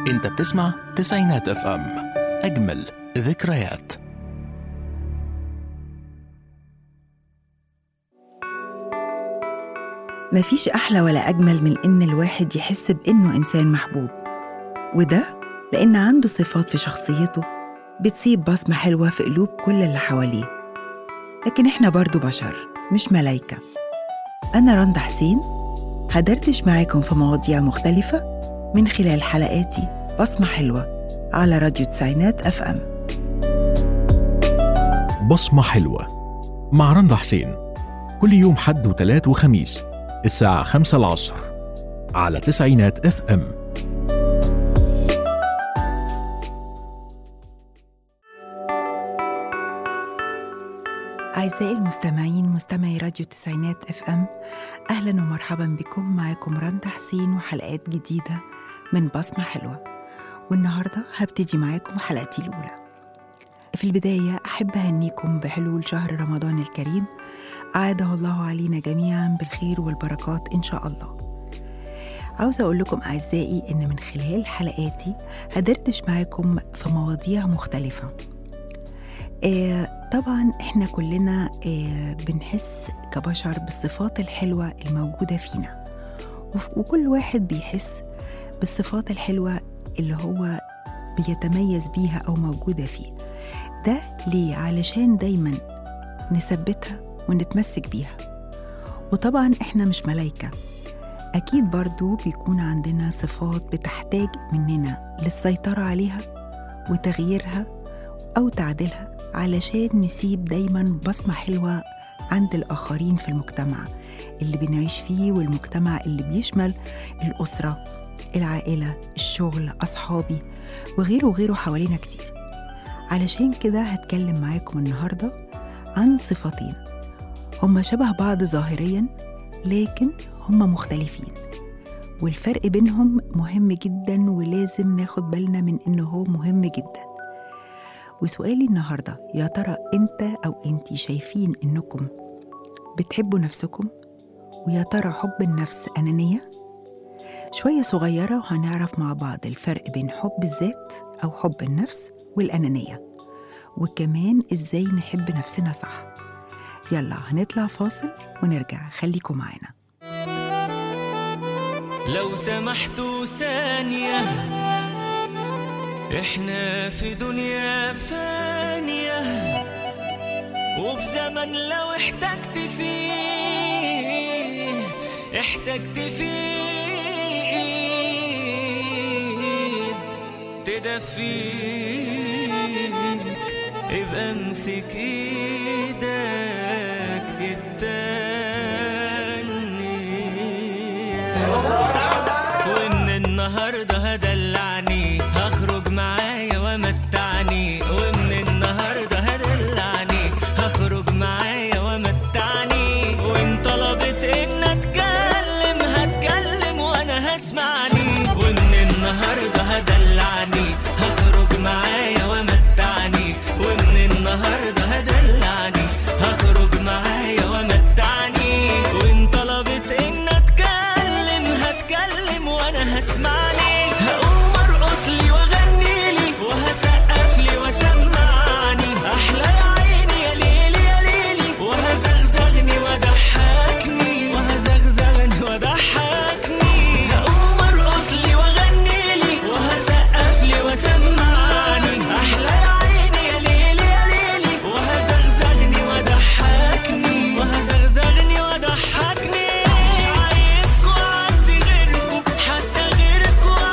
انت بتسمع تسعينات اف ام اجمل ذكريات مفيش أحلى ولا أجمل من إن الواحد يحس بإنه إنسان محبوب وده لأن عنده صفات في شخصيته بتسيب بصمة حلوة في قلوب كل اللي حواليه لكن إحنا برضو بشر مش ملايكة أنا رندا حسين هدردش معاكم في مواضيع مختلفة من خلال حلقاتي بصمة حلوة على راديو تسعينات أف أم بصمة حلوة مع رندا حسين كل يوم حد وتلات وخميس الساعة خمسة العصر على تسعينات اف ام أعزائي المستمعين مستمعي راديو تسعينات اف ام أهلا ومرحبا بكم معاكم رندا حسين وحلقات جديدة من بصمة حلوة والنهاردة هبتدي معاكم حلقتي الأولى في البداية أحب أهنيكم بحلول شهر رمضان الكريم أعاده الله علينا جميعا بالخير والبركات إن شاء الله عاوزة أقول لكم أعزائي إن من خلال حلقاتي هدردش معاكم في مواضيع مختلفة آه طبعا احنا كلنا آه بنحس كبشر بالصفات الحلوة الموجودة فينا وف- وكل واحد بيحس بالصفات الحلوة اللي هو بيتميز بيها أو موجودة فيه ده ليه؟ علشان دايما نثبتها ونتمسك بيها وطبعا احنا مش ملايكة أكيد برضو بيكون عندنا صفات بتحتاج مننا للسيطرة عليها وتغييرها أو تعديلها علشان نسيب دايما بصمة حلوة عند الآخرين في المجتمع اللي بنعيش فيه والمجتمع اللي بيشمل الأسرة العائلة الشغل أصحابي وغيره وغيره حوالينا كتير علشان كده هتكلم معاكم النهاردة عن صفتين هما شبه بعض ظاهريا لكن هما مختلفين والفرق بينهم مهم جدا ولازم ناخد بالنا من انه هو مهم جدا وسؤالي النهارده يا ترى انت او انتي شايفين انكم بتحبوا نفسكم ويا ترى حب النفس انانيه شويه صغيره وهنعرف مع بعض الفرق بين حب الذات او حب النفس والانانيه وكمان ازاي نحب نفسنا صح يلا هنطلع فاصل ونرجع خليكم معانا لو سمحتوا ثانية احنا في دنيا فانية وفي زمن لو احتجت فيه احتجت فيه ايد تدفيك ابقى امسك ايدك التانية وان النهارده هدلعني هخرج معايا ومتعني وان النهارده هدلعني هخرج معايا ومتعني وان طلبت ان اتكلم هتكلم وانا هسمعني وان النهارده هدلعني هخرج معايا ومتعني وان النهارده هدلعني هخرج معايا ومتعني وان طلبت ان اتكلم هتكلم وانا هسمعني هقوم ارقص لي واغني لي وهسقف لي وسمعني احلى يا عيني يا ليلي يا ليلي وهزغزغني وضحكني وهزغزغني وضحكني هقوم ارقص لي واغني لي وهسقف لي وسمعني احلى يا عيني يا ليلي يا ليلي وهزغزغني وضحكني وهزغزغني وضحكني مش عايزكوا عندي غيركوا حتى غيركوا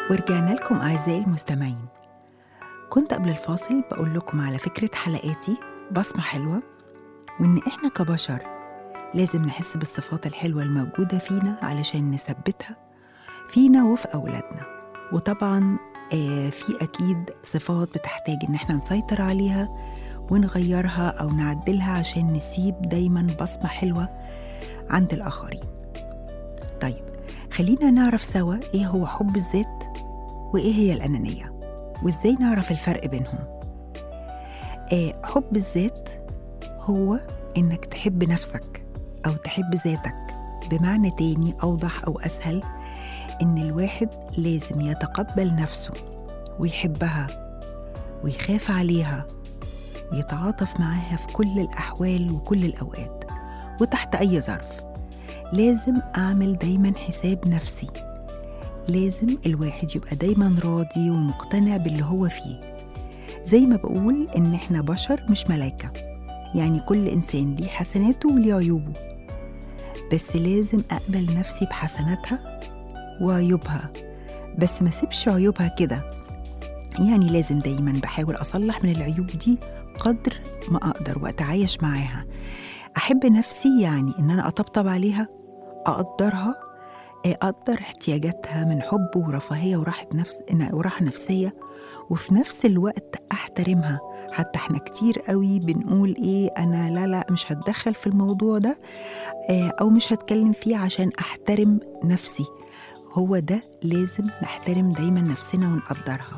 ورجعنا لكم أعزائي المستمعين كنت قبل الفاصل بقول لكم على فكرة حلقاتي بصمة حلوة وإن إحنا كبشر لازم نحس بالصفات الحلوة الموجودة فينا علشان نثبتها فينا وفي أولادنا وطبعا آه، في أكيد صفات بتحتاج إن إحنا نسيطر عليها ونغيرها أو نعدلها عشان نسيب دايما بصمة حلوة عند الآخرين طيب خلينا نعرف سوا إيه هو حب الذات وإيه هي الأنانية وإزاي نعرف الفرق بينهم آه حب الذات هو إنك تحب نفسك أو تحب ذاتك بمعنى تاني أوضح أو أسهل إن الواحد لازم يتقبل نفسه ويحبها ويخاف عليها ويتعاطف معاها في كل الأحوال وكل الأوقات وتحت أي ظرف لازم أعمل دايما حساب نفسي لازم الواحد يبقى دايما راضي ومقتنع باللي هو فيه زي ما بقول إن إحنا بشر مش ملايكة يعني كل إنسان ليه حسناته وليه عيوبه بس لازم أقبل نفسي بحسناتها وعيوبها بس ما سيبش عيوبها كده يعني لازم دايما بحاول أصلح من العيوب دي قدر ما أقدر وأتعايش معاها أحب نفسي يعني إن أنا أطبطب عليها أقدرها أقدر احتياجاتها من حب ورفاهية وراحة نفس وراحة نفسية وفي نفس الوقت أحترمها حتى احنا كتير قوي بنقول ايه انا لا لا مش هتدخل في الموضوع ده آه، او مش هتكلم فيه عشان احترم نفسي هو ده لازم نحترم دايما نفسنا ونقدرها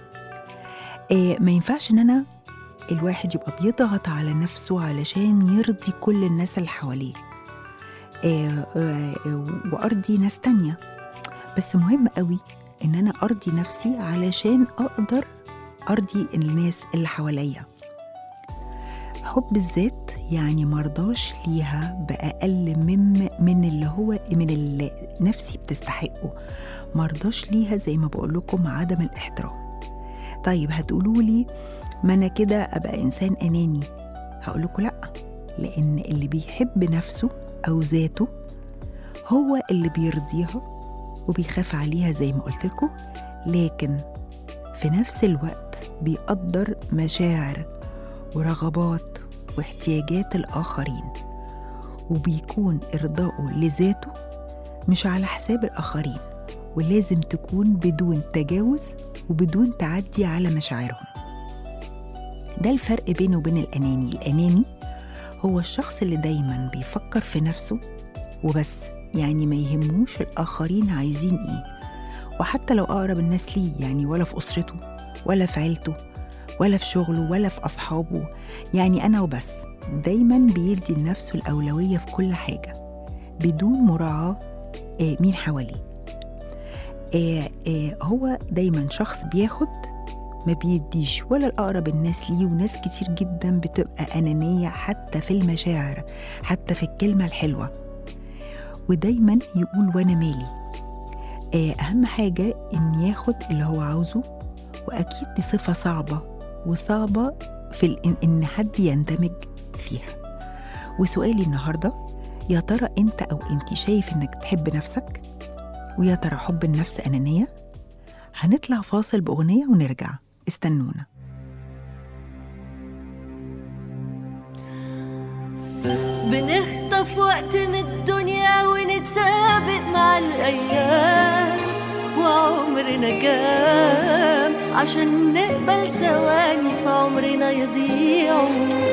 آه، ما ينفعش ان انا الواحد يبقى بيضغط على نفسه علشان يرضي كل الناس اللي حواليه آه، آه، وارضي ناس تانية بس مهم قوي ان انا ارضي نفسي علشان اقدر ارضي الناس اللي حواليا حب الذات يعني مرضاش ليها بأقل من من اللي هو من اللي نفسي بتستحقه مرضاش ليها زي ما بقول لكم عدم الاحترام طيب هتقولوا لي ما انا كده ابقى انسان اناني هقول لكم لا لان اللي بيحب نفسه او ذاته هو اللي بيرضيها وبيخاف عليها زي ما قلت لكم لكن في نفس الوقت بيقدر مشاعر ورغبات واحتياجات الآخرين وبيكون إرضائه لذاته مش على حساب الآخرين ولازم تكون بدون تجاوز وبدون تعدي على مشاعرهم ده الفرق بينه وبين الأناني الأناني هو الشخص اللي دايما بيفكر في نفسه وبس يعني ما يهموش الآخرين عايزين إيه وحتى لو أقرب الناس ليه يعني ولا في أسرته ولا في عيلته ولا في شغله ولا في أصحابه يعني أنا وبس دايما بيدي لنفسه الأولوية في كل حاجة بدون مراعاة آه، مين حواليه آه، آه، هو دايما شخص بياخد ما بيديش ولا الأقرب الناس ليه وناس كتير جدا بتبقى أنانية حتى في المشاعر حتى في الكلمة الحلوة ودايما يقول وأنا مالي آه، أهم حاجة إن ياخد اللي هو عاوزه وأكيد دي صفة صعبة وصعبة في ال- إن- إن حد يندمج فيها وسؤالي النهاردة يا ترى أنت أو أنت شايف إنك تحب نفسك ويا ترى حب النفس أنانية هنطلع فاصل بأغنية ونرجع استنونا بنخطف وقت من الدنيا ونتسابق مع الأيام وعمرنا كام عشان نقبل ثواني في عمرنا يضيعوا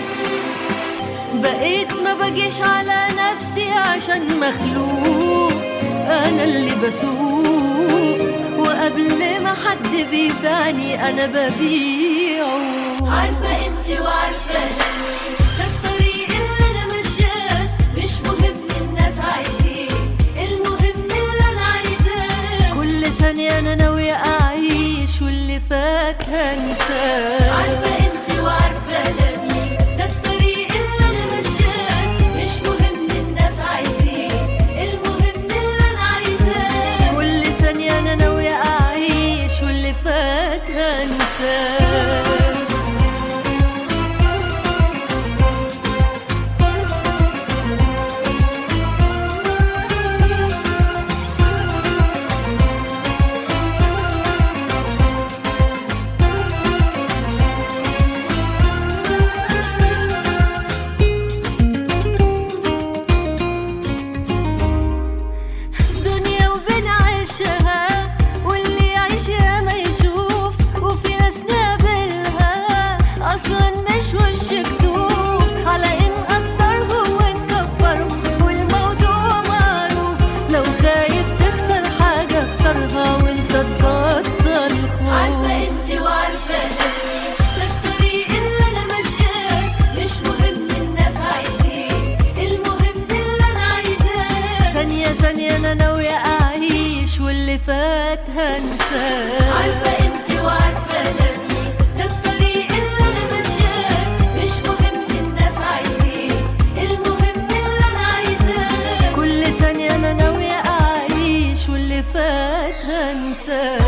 بقيت ما بجيش على نفسي عشان مخلوق أنا اللي بسوق وقبل ما حد بيبيعني أنا ببيعه عارفة انتي وعارفة أنا ده الطريق اللي أنا ماشياه مش مهم الناس عايزين المهم اللي أنا عايزاه كل ثانية أنا ناوية أعيش واللي فات هنساه عارفة انتي وعارفة أنا مين ده الطريق اللي أنا ماشياه مش مهم الناس عايزين المهم اللي أنا عايزاه كل ثانية أنا ناوية أعيش واللي فات هنساه ثانية أنا ناوية أعيش واللي فات هنساه عارفة انت وعارفة أنا مين ده الطريق اللي أنا ماشياه مش مهم الناس عايزين المهم اللي أنا عايزاه كل ثانية أنا ناوية أعيش واللي فات هنساه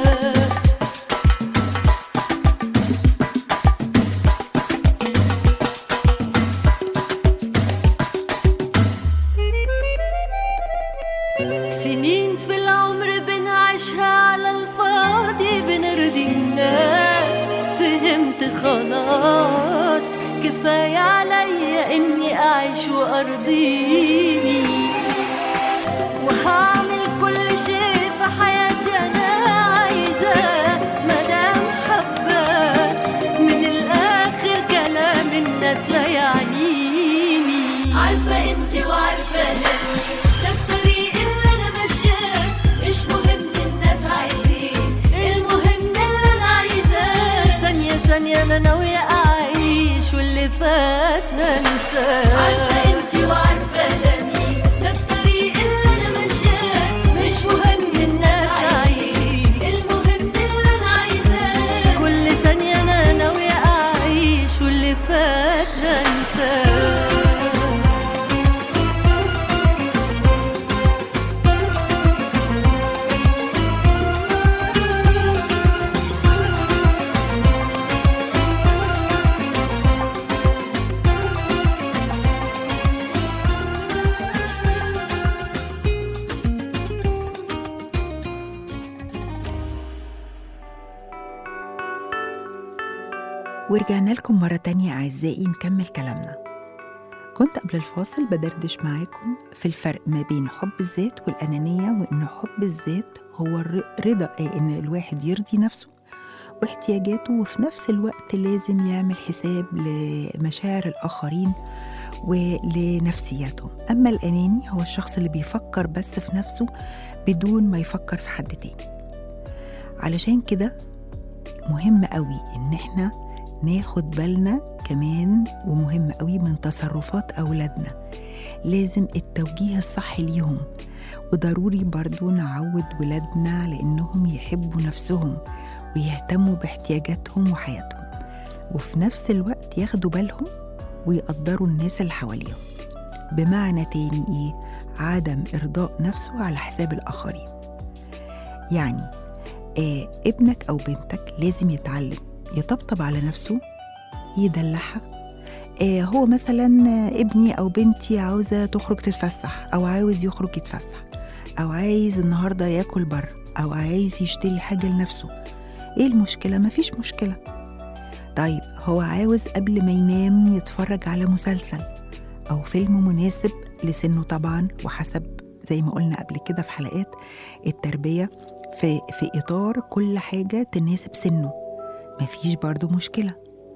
سنين في العمر بنعيشها على الفاضي بنرضي الناس فهمت خلاص كفاية عليا اني اعيش وارضيني وهعمل كل شيء في حياتي انا عايزاه مدام حباه من الاخر كلام الناس لا يعنيني عارفه انت وعارفه انا مين. ده الطريق اللي انا ماشياه مش مهم الناس عايزين المهم اللي انا عايزاه ثانيه ثانيه انا ناويه اعيش واللي فات هنساه عارفه انت وعارفه انا مين ده الطريق اللي انا ماشياه مش مهم الناس عايزين المهم اللي انا عايزاه كل ثانيه انا ناويه اعيش واللي فات هنساه ورجعنا لكم مرة تانية أعزائي نكمل كلامنا كنت قبل الفاصل بدردش معاكم في الفرق ما بين حب الذات والأنانية وإن حب الذات هو الر- رضا إيه إن الواحد يرضي نفسه واحتياجاته وفي نفس الوقت لازم يعمل حساب لمشاعر الآخرين ولنفسياتهم أما الأناني هو الشخص اللي بيفكر بس في نفسه بدون ما يفكر في حد تاني علشان كده مهم قوي إن إحنا ناخد بالنا كمان ومهم قوي من تصرفات أولادنا لازم التوجيه الصح ليهم وضروري برضو نعود ولادنا على إنهم يحبوا نفسهم ويهتموا باحتياجاتهم وحياتهم وفي نفس الوقت ياخدوا بالهم ويقدروا الناس اللي حواليهم بمعنى تاني إيه؟ عدم إرضاء نفسه على حساب الآخرين يعني آه ابنك أو بنتك لازم يتعلم يطبطب على نفسه يدلعها آه هو مثلا آه، ابني أو بنتي عاوزة تخرج تتفسح أو عاوز يخرج يتفسح أو عايز النهاردة ياكل بره أو عايز يشتري حاجة لنفسه إيه المشكلة؟ مفيش مشكلة طيب هو عاوز قبل ما ينام يتفرج على مسلسل أو فيلم مناسب لسنه طبعا وحسب زي ما قلنا قبل كده في حلقات التربية في, في إطار كل حاجة تناسب سنه مفيش برضو مشكلة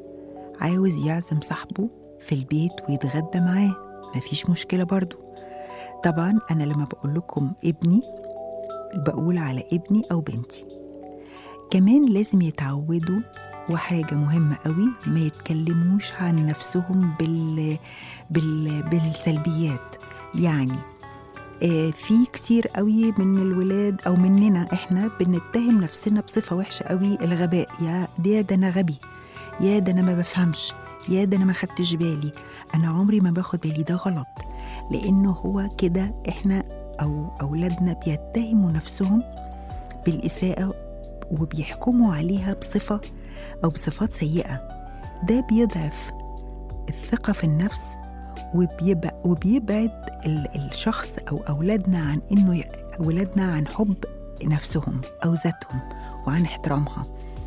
عاوز يعزم صاحبه في البيت ويتغدى معاه مفيش مشكلة برضو طبعا أنا لما بقول لكم ابني بقول على ابني أو بنتي كمان لازم يتعودوا وحاجة مهمة قوي ما يتكلموش عن نفسهم بال... بال... بالسلبيات يعني آه، في كتير قوي من الولاد او مننا احنا بنتهم نفسنا بصفه وحشه قوي الغباء يا ده ده انا غبي يا ده انا ما بفهمش يا ده انا ما خدتش بالي انا عمري ما باخد بالي ده غلط لانه هو كده احنا او اولادنا بيتهموا نفسهم بالاساءه وبيحكموا عليها بصفه او بصفات سيئه ده بيضعف الثقه في النفس وبيبقى وبيبعد ال- الشخص او اولادنا عن انه ي- اولادنا عن حب نفسهم او ذاتهم وعن احترامها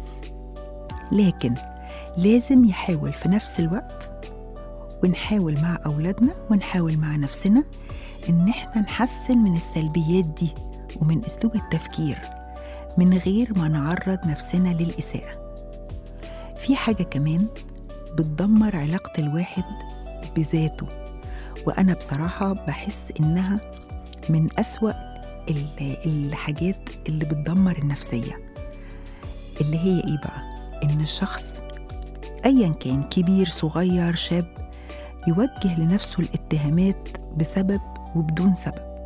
لكن لازم يحاول في نفس الوقت ونحاول مع اولادنا ونحاول مع نفسنا ان احنا نحسن من السلبيات دي ومن اسلوب التفكير من غير ما نعرض نفسنا للاساءه في حاجه كمان بتدمر علاقه الواحد بذاته وأنا بصراحة بحس إنها من أسوأ ال- الحاجات اللي بتدمر النفسية اللي هي إيه بقى؟ إن الشخص أيا كان كبير صغير شاب يوجه لنفسه الاتهامات بسبب وبدون سبب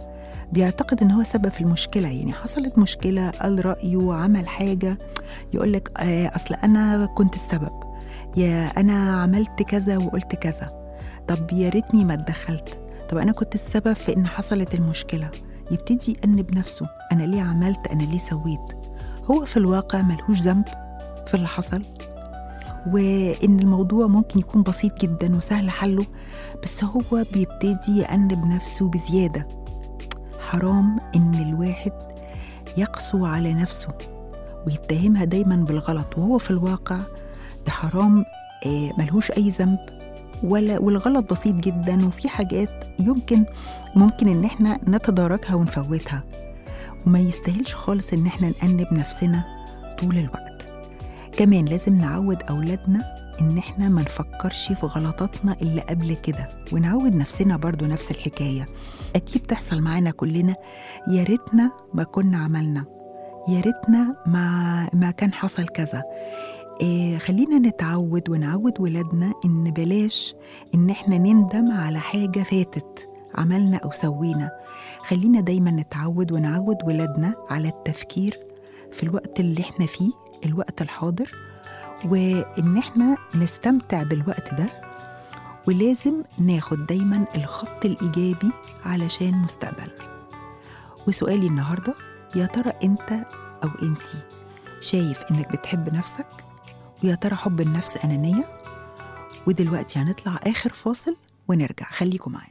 بيعتقد ان هو سبب في المشكله يعني حصلت مشكله قال رايه عمل حاجه يقول لك آه اصل انا كنت السبب يا انا عملت كذا وقلت كذا طب يا ريتني ما اتدخلت طب انا كنت السبب في ان حصلت المشكله يبتدي يأنب نفسه انا ليه عملت انا ليه سويت هو في الواقع ملهوش ذنب في اللي حصل وان الموضوع ممكن يكون بسيط جدا وسهل حله بس هو بيبتدي يأنب نفسه بزياده حرام ان الواحد يقسو على نفسه ويتهمها دايما بالغلط وهو في الواقع ده حرام آه، ملهوش اي ذنب ولا والغلط بسيط جدا وفي حاجات يمكن ممكن ان احنا نتداركها ونفوتها وما يستاهلش خالص ان احنا نأنب نفسنا طول الوقت كمان لازم نعود اولادنا ان احنا ما نفكرش في غلطاتنا اللي قبل كده ونعود نفسنا برضو نفس الحكايه اكيد بتحصل معانا كلنا يا ريتنا ما كنا عملنا يا ريتنا ما ما كان حصل كذا إيه خلينا نتعود ونعود ولادنا ان بلاش ان احنا نندم على حاجه فاتت عملنا او سوينا خلينا دايما نتعود ونعود ولادنا على التفكير في الوقت اللي احنا فيه الوقت الحاضر وان احنا نستمتع بالوقت ده ولازم ناخد دايما الخط الايجابي علشان مستقبلنا وسؤالي النهارده يا ترى انت او انتي شايف انك بتحب نفسك ويا ترى حب النفس انانيه ودلوقتي هنطلع اخر فاصل ونرجع خليكم معانا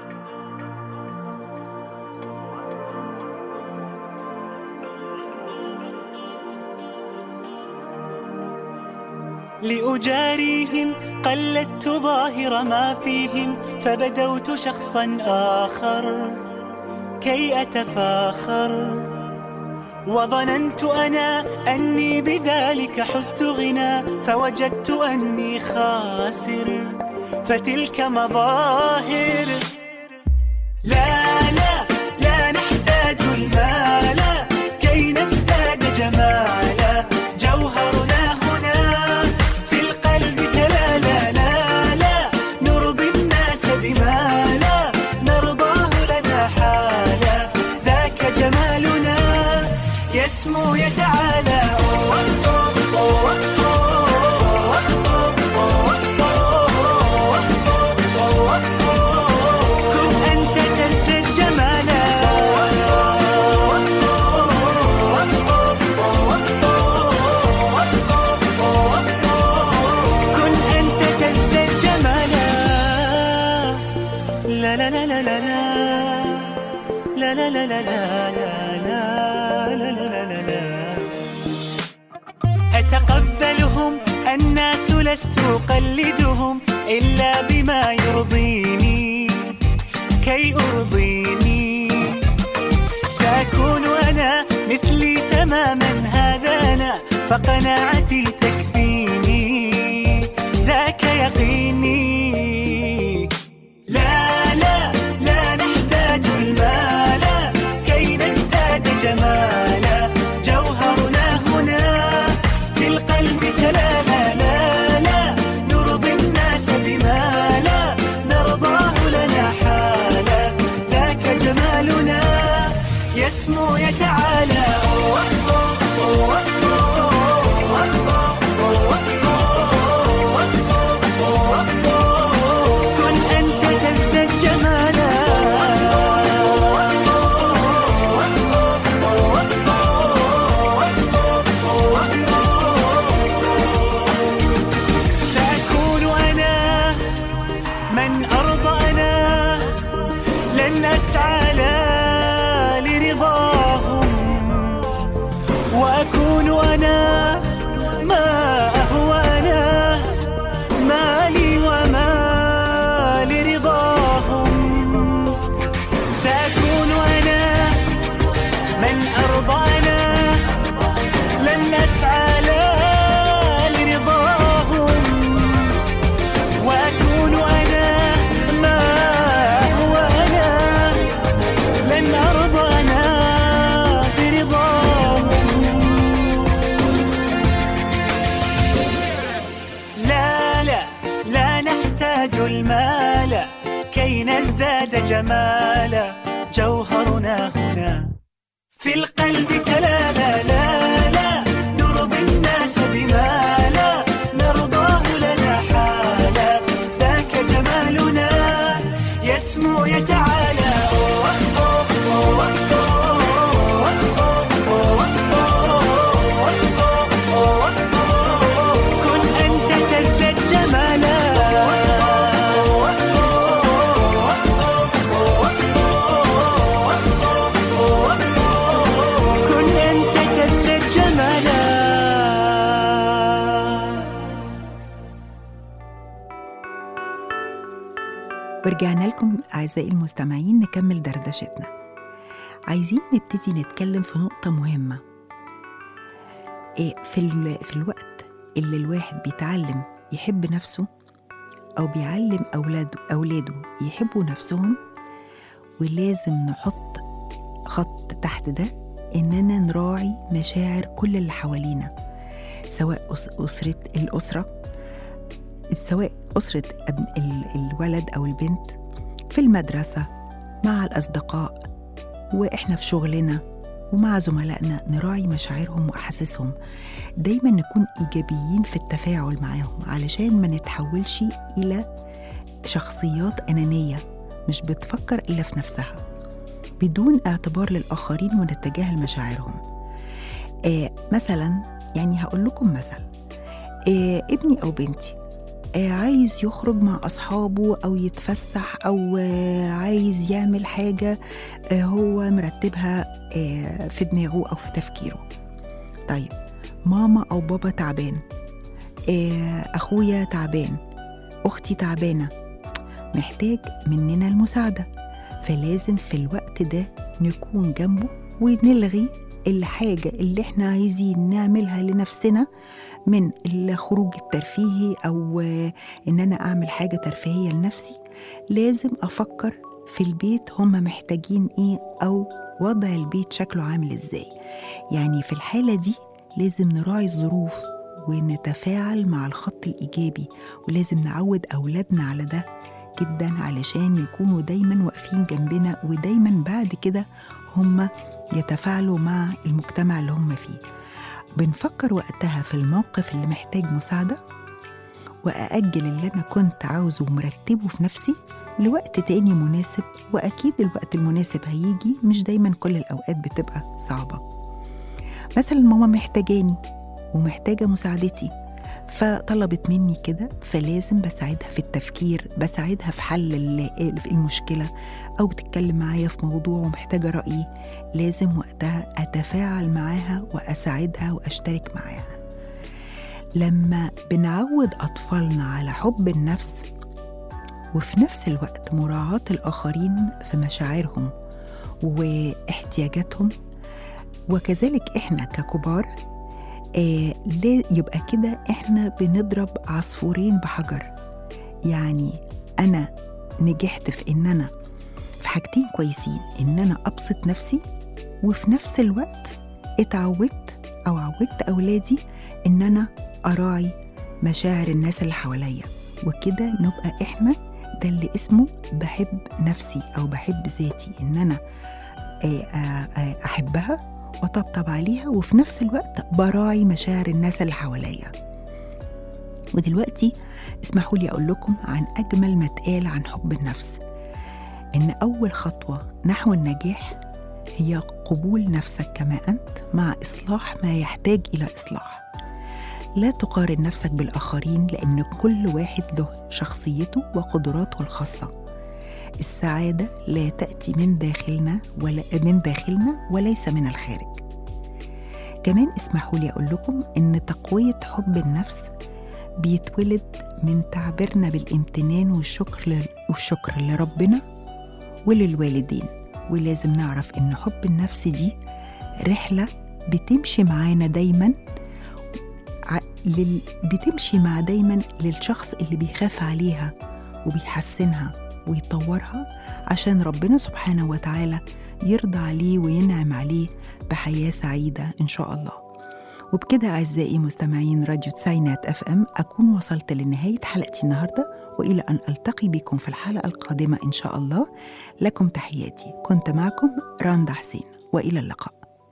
لأجاريهم قلدت ظاهر ما فيهم فبدوت شخصا آخر كي أتفاخر وظننت أنا أني بذلك حزت غنى فوجدت أني خاسر فتلك مظاهر لا لا لا نحتاج المال كي نزداد جمالا جوهرنا هنا في القلب تلالا لا لا نرضي الناس بما لا نرضاه لنا حالا ذاك جمالنا يسمو يتعالى كن أنت تزدد جمالا كن أنت تزدد جمالا لا لا لا لا لا لا لا لا لا لا لا لا لا لا لا لا لا أتقبلهم الناس لست أقلدهم إلا بما يرضيني كي أرضيني سأكون أنا مثلي تماما هذا أنا فقناعتي تكفيني ذاك يقيني لا لا لا نحتاج المال كي نزداد جمالا جوهرنا هنا في القلب تلالا لا لا نرضي الناس بما لا نرضاه لنا حالا ذاك جمالنا يسمو يتعالى كن أنت تزداد جمالا سأكون أنا من أرضى أنا لن أسعى لا لرضاهم في القلب كلا لا لا لا نرضي الناس بما لا نرضاه لنا حالا ذاك جمالنا يسمو يتعالى كن أنت تزداد جمالا كن أنت تزداد جمالا ورجعنا لكم أعزائي المستمعين نكمل دردشتنا عايزين نبتدي نتكلم في نقطة مهمة إيه في, ال... في الوقت اللي الواحد بيتعلم يحب نفسه أو بيعلم أولاده أولاده يحبوا نفسهم ولازم نحط خط تحت ده إننا نراعي مشاعر كل اللي حوالينا سواء أس... أسرة الأسرة سواء أسرة ابن ال- الولد أو البنت في المدرسة مع الأصدقاء وإحنا في شغلنا ومع زملائنا نراعي مشاعرهم وأحاسيسهم دايما نكون إيجابيين في التفاعل معاهم علشان ما نتحولش إلى شخصيات أنانية مش بتفكر إلا في نفسها بدون اعتبار للآخرين ونتجاهل مشاعرهم آه مثلا يعني هقول لكم مثل آه ابني أو بنتي آه، عايز يخرج مع أصحابه أو يتفسح أو آه، عايز يعمل حاجة آه، هو مرتبها آه، في دماغه أو في تفكيره طيب ماما أو بابا تعبان آه، أخويا تعبان أختي تعبانة محتاج مننا المساعدة فلازم في الوقت ده نكون جنبه ونلغي الحاجة اللي احنا عايزين نعملها لنفسنا من الخروج الترفيهي أو آه، إن أنا أعمل حاجة ترفيهية لنفسي لازم أفكر في البيت هم محتاجين إيه أو وضع البيت شكله عامل إزاي يعني في الحالة دي لازم نراعي الظروف ونتفاعل مع الخط الإيجابي ولازم نعود أولادنا على ده جدا علشان يكونوا دايما واقفين جنبنا ودايما بعد كده هم يتفاعلوا مع المجتمع اللي هم فيه بنفكر وقتها في الموقف اللي محتاج مساعدة وأأجل اللي أنا كنت عاوزه ومرتبه في نفسي لوقت تاني مناسب وأكيد الوقت المناسب هيجي مش دايما كل الأوقات بتبقى صعبة مثلا ماما محتاجاني ومحتاجة مساعدتي فطلبت مني كده فلازم بساعدها في التفكير بساعدها في حل ال- المشكلة أو بتتكلم معايا في موضوع ومحتاجة رأيي لازم وقتها أتفاعل معاها وأساعدها وأشترك معاها لما بنعود أطفالنا على حب النفس وفي نفس الوقت مراعاة الآخرين في مشاعرهم واحتياجاتهم وكذلك إحنا ككبار آه ليه يبقى كده إحنا بنضرب عصفورين بحجر يعني أنا نجحت في إن أنا في حاجتين كويسين إن أنا أبسط نفسي وفي نفس الوقت اتعودت أو عودت أولادي إن أنا أراعي مشاعر الناس اللي حواليا وكده نبقى إحنا ده اللي اسمه بحب نفسي أو بحب ذاتي إن أنا آه، آه، آه، أحبها وأطبطب عليها وفي نفس الوقت براعي مشاعر الناس اللي حواليا ودلوقتي اسمحوا لي أقول لكم عن أجمل ما اتقال عن حب النفس إن أول خطوة نحو النجاح هي قبول نفسك كما أنت مع إصلاح ما يحتاج إلى إصلاح لا تقارن نفسك بالآخرين لأن كل واحد له شخصيته وقدراته الخاصة السعادة لا تأتي من داخلنا ولا من داخلنا وليس من الخارج كمان اسمحوا لي أقول لكم إن تقوية حب النفس بيتولد من تعبيرنا بالامتنان والشكر ل- والشكر لربنا وللوالدين ولازم نعرف إن حب النفس دي رحلة بتمشي معانا دايما ع- لل... بتمشي مع دايما للشخص اللي بيخاف عليها وبيحسنها ويطورها عشان ربنا سبحانه وتعالى يرضى عليه وينعم عليه بحياة سعيدة إن شاء الله وبكده أعزائي مستمعين راديو تسعينات أف أم أكون وصلت لنهاية حلقتي النهاردة وإلى أن ألتقي بكم في الحلقة القادمة إن شاء الله لكم تحياتي كنت معكم راندا حسين وإلى اللقاء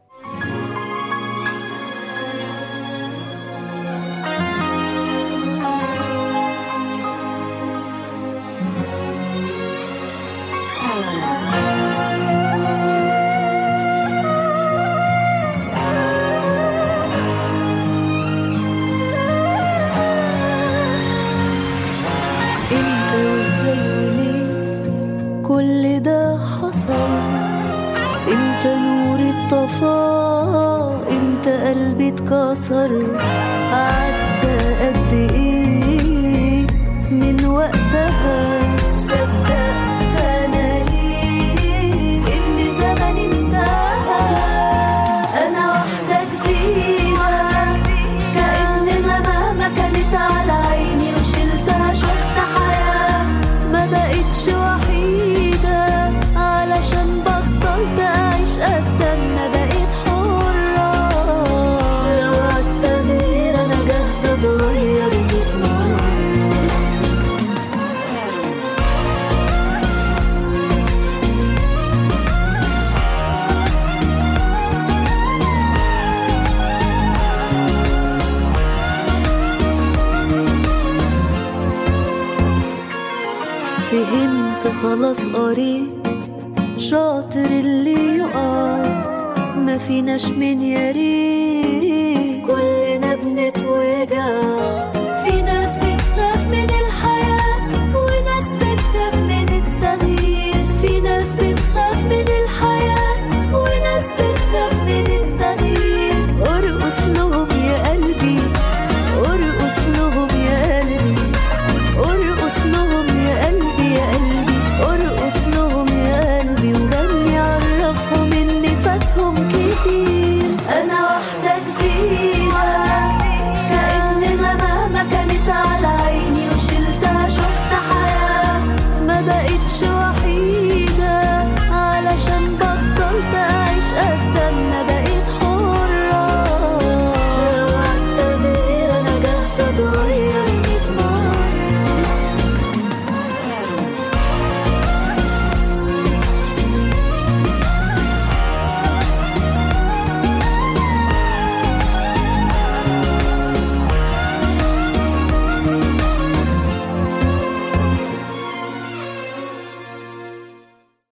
امتى نوري اتطفى امتى قلبي اتكسر عدى قد ايه من وقتها صدقت انا ليه ان زمني انتهى انا واحدة جديدة كأننا مهما كانت على عيني وشلتها شفت حياة ما بقتش وحيدة علشان بطلت أعيش أستنى بقيت حرة لو عالتغيير أنا جاهزة أتغير ميت مرة فهمت خلاص قريت شاطر اللي يقع ما فيناش من ياريت كلنا بنتوجع